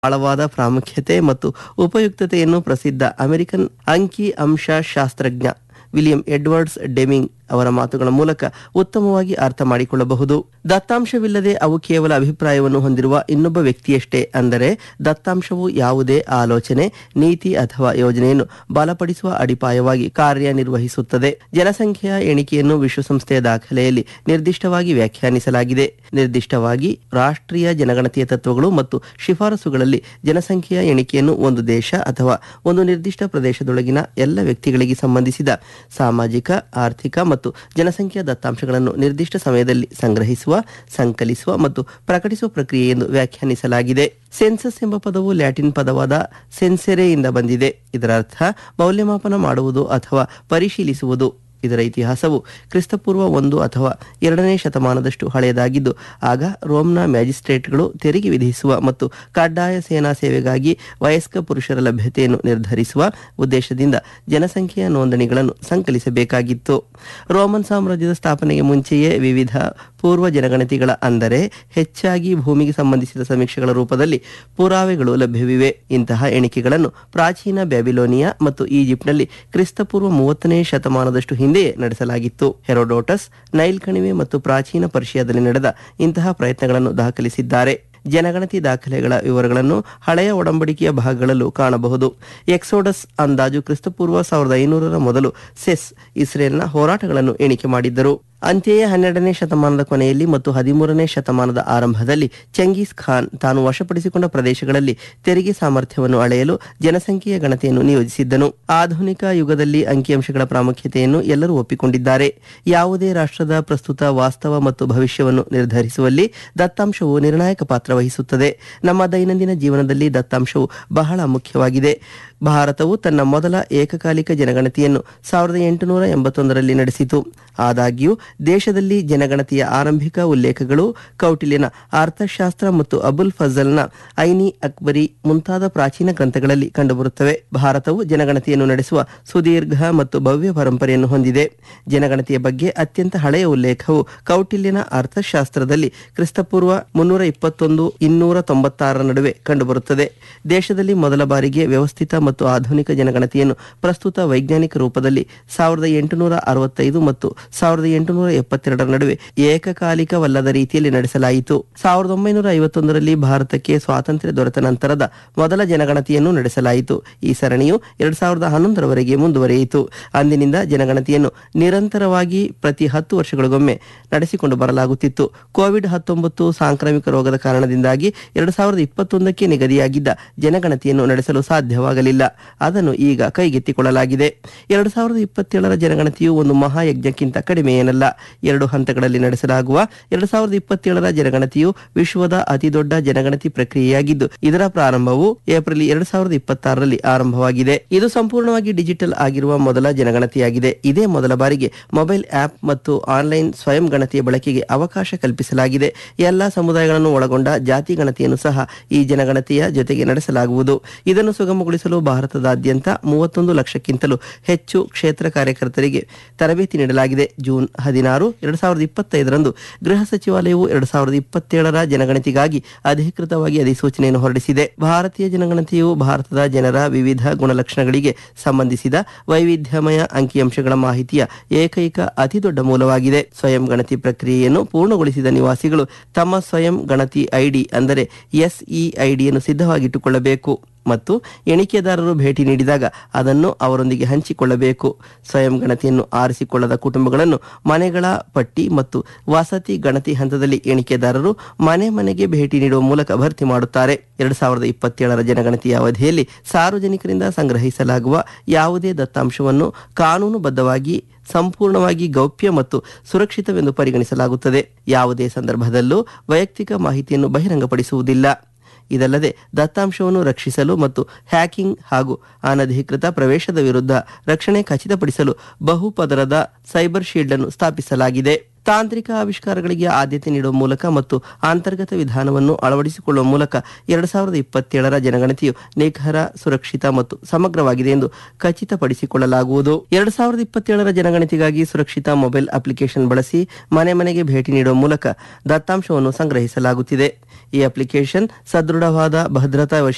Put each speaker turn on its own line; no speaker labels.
ಆಳವಾದ ಪ್ರಾಮುಖ್ಯತೆ ಮತ್ತು ಉಪಯುಕ್ತತೆಯನ್ನು ಪ್ರಸಿದ್ಧ ಅಮೆರಿಕನ್ ಅಂಕಿ ಅಂಶ ಶಾಸ್ತ್ರಜ್ಞ ವಿಲಿಯಂ ಎಡ್ವರ್ಡ್ಸ್ ಡೆಮಿಂಗ್ ಅವರ ಮಾತುಗಳ ಮೂಲಕ ಉತ್ತಮವಾಗಿ ಅರ್ಥ ಮಾಡಿಕೊಳ್ಳಬಹುದು ದತ್ತಾಂಶವಿಲ್ಲದೆ ಅವು ಕೇವಲ ಅಭಿಪ್ರಾಯವನ್ನು ಹೊಂದಿರುವ ಇನ್ನೊಬ್ಬ ವ್ಯಕ್ತಿಯಷ್ಟೇ ಅಂದರೆ ದತ್ತಾಂಶವು ಯಾವುದೇ ಆಲೋಚನೆ ನೀತಿ ಅಥವಾ ಯೋಜನೆಯನ್ನು ಬಲಪಡಿಸುವ ಅಡಿಪಾಯವಾಗಿ ಕಾರ್ಯನಿರ್ವಹಿಸುತ್ತದೆ ಜನಸಂಖ್ಯೆಯ ಎಣಿಕೆಯನ್ನು ವಿಶ್ವಸಂಸ್ಥೆಯ ದಾಖಲೆಯಲ್ಲಿ ನಿರ್ದಿಷ್ಟವಾಗಿ ವ್ಯಾಖ್ಯಾನಿಸಲಾಗಿದೆ ನಿರ್ದಿಷ್ಟವಾಗಿ ರಾಷ್ಟ್ರೀಯ ಜನಗಣತಿಯ ತತ್ವಗಳು ಮತ್ತು ಶಿಫಾರಸುಗಳಲ್ಲಿ ಜನಸಂಖ್ಯೆಯ ಎಣಿಕೆಯನ್ನು ಒಂದು ದೇಶ ಅಥವಾ ಒಂದು ನಿರ್ದಿಷ್ಟ ಪ್ರದೇಶದೊಳಗಿನ ಎಲ್ಲ ವ್ಯಕ್ತಿಗಳಿಗೆ ಸಂಬಂಧಿಸಿದ ಸಾಮಾಜಿಕ ಆರ್ಥಿಕ ಮತ್ತು ಜನಸಂಖ್ಯಾ ದತ್ತಾಂಶಗಳನ್ನು ನಿರ್ದಿಷ್ಟ ಸಮಯದಲ್ಲಿ ಸಂಗ್ರಹಿಸುವ ಸಂಕಲಿಸುವ ಮತ್ತು ಪ್ರಕಟಿಸುವ ಪ್ರಕ್ರಿಯೆ ಎಂದು ವ್ಯಾಖ್ಯಾನಿಸಲಾಗಿದೆ ಸೆನ್ಸಸ್ ಎಂಬ ಪದವು ಲ್ಯಾಟಿನ್ ಪದವಾದ ಸೆನ್ಸೆರೆಯಿಂದ ಬಂದಿದೆ ಇದರ ಅರ್ಥ ಮೌಲ್ಯಮಾಪನ ಮಾಡುವುದು ಅಥವಾ ಪರಿಶೀಲಿಸುವುದು ಇದರ ಇತಿಹಾಸವು ಕ್ರಿಸ್ತಪೂರ್ವ ಒಂದು ಅಥವಾ ಎರಡನೇ ಶತಮಾನದಷ್ಟು ಹಳೆಯದಾಗಿದ್ದು ಆಗ ರೋಮ್ನ ಮ್ಯಾಜಿಸ್ಟ್ರೇಟ್ಗಳು ತೆರಿಗೆ ವಿಧಿಸುವ ಮತ್ತು ಕಡ್ಡಾಯ ಸೇನಾ ಸೇವೆಗಾಗಿ ವಯಸ್ಕ ಪುರುಷರ ಲಭ್ಯತೆಯನ್ನು ನಿರ್ಧರಿಸುವ ಉದ್ದೇಶದಿಂದ ಜನಸಂಖ್ಯೆಯ ನೋಂದಣಿಗಳನ್ನು ಸಂಕಲಿಸಬೇಕಾಗಿತ್ತು ರೋಮನ್ ಸಾಮ್ರಾಜ್ಯದ ಸ್ಥಾಪನೆಗೆ ಮುಂಚೆಯೇ ವಿವಿಧ ಪೂರ್ವ ಜನಗಣತಿಗಳ ಅಂದರೆ ಹೆಚ್ಚಾಗಿ ಭೂಮಿಗೆ ಸಂಬಂಧಿಸಿದ ಸಮೀಕ್ಷೆಗಳ ರೂಪದಲ್ಲಿ ಪುರಾವೆಗಳು ಲಭ್ಯವಿವೆ ಇಂತಹ ಎಣಿಕೆಗಳನ್ನು ಪ್ರಾಚೀನ ಬ್ಯಾಬಿಲೋನಿಯಾ ಮತ್ತು ಈಜಿಪ್ಟ್ನಲ್ಲಿ ಕ್ರಿಸ್ತಪೂರ್ವ ಮೂವತ್ತನೇ ಶತಮಾನದಷ್ಟು ಹಿಂದೆಯೇ ನಡೆಸಲಾಗಿತ್ತು ಹೆರೋಡೋಟಸ್ ನೈಲ್ ಕಣಿವೆ ಮತ್ತು ಪ್ರಾಚೀನ ಪರ್ಷಿಯಾದಲ್ಲಿ ನಡೆದ ಇಂತಹ ಪ್ರಯತ್ನಗಳನ್ನು ದಾಖಲಿಸಿದ್ದಾರೆ ಜನಗಣತಿ ದಾಖಲೆಗಳ ವಿವರಗಳನ್ನು ಹಳೆಯ ಒಡಂಬಡಿಕೆಯ ಭಾಗಗಳಲ್ಲೂ ಕಾಣಬಹುದು ಎಕ್ಸೋಡಸ್ ಅಂದಾಜು ಕ್ರಿಸ್ತಪೂರ್ವ ಸಾವಿರದ ಐನೂರರ ಮೊದಲು ಸೆಸ್ ಇಸ್ರೇಲ್ನ ಹೋರಾಟಗಳನ್ನು ಎಣಿಕೆ ಮಾಡಿದ್ದರು ಅಂತೆಯೇ ಹನ್ನೆರಡನೇ ಶತಮಾನದ ಕೊನೆಯಲ್ಲಿ ಮತ್ತು ಹದಿಮೂರನೇ ಶತಮಾನದ ಆರಂಭದಲ್ಲಿ ಚೆಂಗೀಸ್ ಖಾನ್ ತಾನು ವಶಪಡಿಸಿಕೊಂಡ ಪ್ರದೇಶಗಳಲ್ಲಿ ತೆರಿಗೆ ಸಾಮರ್ಥ್ಯವನ್ನು ಅಳೆಯಲು ಜನಸಂಖ್ಯೆಯ ಗಣತಿಯನ್ನು ನಿಯೋಜಿಸಿದ್ದನು ಆಧುನಿಕ ಯುಗದಲ್ಲಿ ಅಂಕಿಅಂಶಗಳ ಪ್ರಾಮುಖ್ಯತೆಯನ್ನು ಎಲ್ಲರೂ ಒಪ್ಪಿಕೊಂಡಿದ್ದಾರೆ ಯಾವುದೇ ರಾಷ್ಟ್ರದ ಪ್ರಸ್ತುತ ವಾಸ್ತವ ಮತ್ತು ಭವಿಷ್ಯವನ್ನು ನಿರ್ಧರಿಸುವಲ್ಲಿ ದತ್ತಾಂಶವು ನಿರ್ಣಾಯಕ ಪಾತ್ರ ವಹಿಸುತ್ತದೆ ನಮ್ಮ ದೈನಂದಿನ ಜೀವನದಲ್ಲಿ ದತ್ತಾಂಶವು ಬಹಳ ಮುಖ್ಯವಾಗಿದೆ ಭಾರತವು ತನ್ನ ಮೊದಲ ಏಕಕಾಲಿಕ ಜನಗಣತಿಯನ್ನು ಸಾವಿರದ ಎಂಟುನೂರ ಎಂಬತ್ತೊಂದರಲ್ಲಿ ನಡೆಸಿತು ಆದಾಗ್ಯೂ ದೇಶದಲ್ಲಿ ಜನಗಣತಿಯ ಆರಂಭಿಕ ಉಲ್ಲೇಖಗಳು ಕೌಟಿಲ್ಯನ ಅರ್ಥಶಾಸ್ತ್ರ ಮತ್ತು ಅಬುಲ್ ಫಜಲ್ನ ಐನಿ ಅಕ್ಬರಿ ಮುಂತಾದ ಪ್ರಾಚೀನ ಗ್ರಂಥಗಳಲ್ಲಿ ಕಂಡುಬರುತ್ತವೆ ಭಾರತವು ಜನಗಣತಿಯನ್ನು ನಡೆಸುವ ಸುದೀರ್ಘ ಮತ್ತು ಭವ್ಯ ಪರಂಪರೆಯನ್ನು ಹೊಂದಿದೆ ಜನಗಣತಿಯ ಬಗ್ಗೆ ಅತ್ಯಂತ ಹಳೆಯ ಉಲ್ಲೇಖವು ಕೌಟಿಲ್ಯನ ಅರ್ಥಶಾಸ್ತ್ರದಲ್ಲಿ ಕ್ರಿಸ್ತಪೂರ್ವ ಮುನ್ನೂರ ಇಪ್ಪತ್ತೊಂದು ಇನ್ನೂರ ತೊಂಬತ್ತಾರರ ನಡುವೆ ಕಂಡುಬರುತ್ತದೆ ದೇಶದಲ್ಲಿ ಮೊದಲ ಬಾರಿಗೆ ವ್ಯವಸ್ಥಿತ ಮತ್ತು ಆಧುನಿಕ ಜನಗಣತಿಯನ್ನು ಪ್ರಸ್ತುತ ವೈಜ್ಞಾನಿಕ ರೂಪದಲ್ಲಿ ಸಾವಿರದ ಎಂಟುನೂರ ಅರವತ್ತೈದು ಮತ್ತು ಸಾವಿರದ ಎಂಟುನೂರ ಎಪ್ಪತ್ತೆರಡರ ನಡುವೆ ಏಕಕಾಲಿಕವಲ್ಲದ ರೀತಿಯಲ್ಲಿ ನಡೆಸಲಾಯಿತು ಸಾವಿರದ ಒಂಬೈನೂರ ಐವತ್ತೊಂದರಲ್ಲಿ ಭಾರತಕ್ಕೆ ಸ್ವಾತಂತ್ರ್ಯ ದೊರೆತ ನಂತರದ ಮೊದಲ ಜನಗಣತಿಯನ್ನು ನಡೆಸಲಾಯಿತು ಈ ಸರಣಿಯು ಎರಡ್ ಸಾವಿರದ ಹನ್ನೊಂದರವರೆಗೆ ಮುಂದುವರಿಯಿತು ಅಂದಿನಿಂದ ಜನಗಣತಿಯನ್ನು ನಿರಂತರವಾಗಿ ಪ್ರತಿ ಹತ್ತು ವರ್ಷಗಳಿಗೊಮ್ಮೆ ನಡೆಸಿಕೊಂಡು ಬರಲಾಗುತ್ತಿತ್ತು ಕೋವಿಡ್ ಹತ್ತೊಂಬತ್ತು ಸಾಂಕ್ರಾಮಿಕ ರೋಗದ ಕಾರಣದಿಂದಾಗಿ ಎರಡ್ ಸಾವಿರದ ಇಪ್ಪತ್ತೊಂದಕ್ಕೆ ನಿಗದಿಯಾಗಿದ್ದ ಜನಗಣತಿಯನ್ನು ನಡೆಸಲು ಸಾಧ್ಯವಾಗಲಿಲ್ಲ ಅದನ್ನು ಈಗ ಕೈಗೆತ್ತಿಕೊಳ್ಳಲಾಗಿದೆ ಎರಡು ಸಾವಿರದ ಇಪ್ಪತ್ತೇಳರ ಜನಗಣತಿಯು ಒಂದು ಮಹಾಯಜ್ಞಕ್ಕಿಂತ ಕಡಿಮೆ ಏನಲ್ಲ ಎರಡು ಹಂತಗಳಲ್ಲಿ ನಡೆಸಲಾಗುವ ಎರಡು ಸಾವಿರದ ಇಪ್ಪತ್ತೇಳರ ಜನಗಣತಿಯು ವಿಶ್ವದ ಅತಿದೊಡ್ಡ ಜನಗಣತಿ ಪ್ರಕ್ರಿಯೆಯಾಗಿದ್ದು ಇದರ ಪ್ರಾರಂಭವು ಏಪ್ರಿಲ್ ಎರಡ್ ಸಾವಿರದ ಇಪ್ಪತ್ತಾರರಲ್ಲಿ ಆರಂಭವಾಗಿದೆ ಇದು ಸಂಪೂರ್ಣವಾಗಿ ಡಿಜಿಟಲ್ ಆಗಿರುವ ಮೊದಲ ಜನಗಣತಿಯಾಗಿದೆ ಇದೇ ಮೊದಲ ಬಾರಿಗೆ ಮೊಬೈಲ್ ಆಪ್ ಮತ್ತು ಆನ್ಲೈನ್ ಸ್ವಯಂ ಗಣತಿಯ ಬಳಕೆಗೆ ಅವಕಾಶ ಕಲ್ಪಿಸಲಾಗಿದೆ ಎಲ್ಲಾ ಸಮುದಾಯಗಳನ್ನು ಒಳಗೊಂಡ ಜಾತಿ ಗಣತಿಯನ್ನು ಸಹ ಈ ಜನಗಣತಿಯ ಜೊತೆಗೆ ನಡೆಸಲಾಗುವುದು ಇದನ್ನು ಸುಗಮಗೊಳಿಸಲು ಭಾರತದಾದ್ಯಂತ ಮೂವತ್ತೊಂದು ಲಕ್ಷಕ್ಕಿಂತಲೂ ಹೆಚ್ಚು ಕ್ಷೇತ್ರ ಕಾರ್ಯಕರ್ತರಿಗೆ ತರಬೇತಿ ನೀಡಲಾಗಿದೆ ಜೂನ್ ಹದಿನಾರು ಎರಡ್ ಸಾವಿರದ ಇಪ್ಪತ್ತೈದರಂದು ಗೃಹ ಸಚಿವಾಲಯವು ಎರಡ್ ಸಾವಿರದ ಇಪ್ಪತ್ತೇಳರ ಜನಗಣತಿಗಾಗಿ ಅಧಿಕೃತವಾಗಿ ಅಧಿಸೂಚನೆಯನ್ನು ಹೊರಡಿಸಿದೆ ಭಾರತೀಯ ಜನಗಣತಿಯು ಭಾರತದ ಜನರ ವಿವಿಧ ಗುಣಲಕ್ಷಣಗಳಿಗೆ ಸಂಬಂಧಿಸಿದ ವೈವಿಧ್ಯಮಯ ಅಂಕಿಅಂಶಗಳ ಮಾಹಿತಿಯ ಏಕೈಕ ಅತಿದೊಡ್ಡ ಮೂಲವಾಗಿದೆ ಸ್ವಯಂ ಗಣತಿ ಪ್ರಕ್ರಿಯೆಯನ್ನು ಪೂರ್ಣಗೊಳಿಸಿದ ನಿವಾಸಿಗಳು ತಮ್ಮ ಸ್ವಯಂ ಗಣತಿ ಐಡಿ ಅಂದರೆ ಎಸ್ಇಐಡಿಯನ್ನು ಸಿದ್ಧವಾಗಿಟ್ಟುಕೊಳ್ಳಬೇಕು ಮತ್ತು ಎಣಿಕೆದಾರರು ಭೇಟಿ ನೀಡಿದಾಗ ಅದನ್ನು ಅವರೊಂದಿಗೆ ಹಂಚಿಕೊಳ್ಳಬೇಕು ಸ್ವಯಂ ಗಣತಿಯನ್ನು ಆರಿಸಿಕೊಳ್ಳದ ಕುಟುಂಬಗಳನ್ನು ಮನೆಗಳ ಪಟ್ಟಿ ಮತ್ತು ವಸತಿ ಗಣತಿ ಹಂತದಲ್ಲಿ ಎಣಿಕೆದಾರರು ಮನೆ ಮನೆಗೆ ಭೇಟಿ ನೀಡುವ ಮೂಲಕ ಭರ್ತಿ ಮಾಡುತ್ತಾರೆ ಎರಡ್ ಸಾವಿರದ ಇಪ್ಪತ್ತೇಳರ ಜನಗಣತಿಯ ಅವಧಿಯಲ್ಲಿ ಸಾರ್ವಜನಿಕರಿಂದ ಸಂಗ್ರಹಿಸಲಾಗುವ ಯಾವುದೇ ದತ್ತಾಂಶವನ್ನು ಕಾನೂನುಬದ್ಧವಾಗಿ ಸಂಪೂರ್ಣವಾಗಿ ಗೌಪ್ಯ ಮತ್ತು ಸುರಕ್ಷಿತವೆಂದು ಪರಿಗಣಿಸಲಾಗುತ್ತದೆ ಯಾವುದೇ ಸಂದರ್ಭದಲ್ಲೂ ವೈಯಕ್ತಿಕ ಮಾಹಿತಿಯನ್ನು ಬಹಿರಂಗಪಡಿಸುವುದಿಲ್ಲ ಇದಲ್ಲದೆ ದತ್ತಾಂಶವನ್ನು ರಕ್ಷಿಸಲು ಮತ್ತು ಹ್ಯಾಕಿಂಗ್ ಹಾಗೂ ಅನಧಿಕೃತ ಪ್ರವೇಶದ ವಿರುದ್ಧ ರಕ್ಷಣೆ ಖಚಿತಪಡಿಸಲು ಬಹುಪದರದ ಸೈಬರ್ ಶೀಲ್ಡ್ ಅನ್ನು ಸ್ಥಾಪಿಸಲಾಗಿದೆ ತಾಂತ್ರಿಕ ಆವಿಷ್ಕಾರಗಳಿಗೆ ಆದ್ಯತೆ ನೀಡುವ ಮೂಲಕ ಮತ್ತು ಅಂತರ್ಗತ ವಿಧಾನವನ್ನು ಅಳವಡಿಸಿಕೊಳ್ಳುವ ಮೂಲಕ ಎರಡ್ ಸಾವಿರದ ಇಪ್ಪತ್ತೇಳರ ಜನಗಣತಿಯು ನಿಖರ ಸುರಕ್ಷಿತ ಮತ್ತು ಸಮಗ್ರವಾಗಿದೆ ಎಂದು ಖಚಿತಪಡಿಸಿಕೊಳ್ಳಲಾಗುವುದು ಎರಡ್ ಸಾವಿರದ ಇಪ್ಪತ್ತೇಳರ ಜನಗಣತಿಗಾಗಿ ಸುರಕ್ಷಿತ ಮೊಬೈಲ್ ಅಪ್ಲಿಕೇಶನ್ ಬಳಸಿ ಮನೆ ಮನೆಗೆ ಭೇಟಿ ನೀಡುವ ಮೂಲಕ ದತ್ತಾಂಶವನ್ನು ಸಂಗ್ರಹಿಸಲಾಗುತ್ತಿದೆ ಈ ಅಪ್ಲಿಕೇಶನ್ ಸದೃಢವಾದ ಭದ್ರತಾ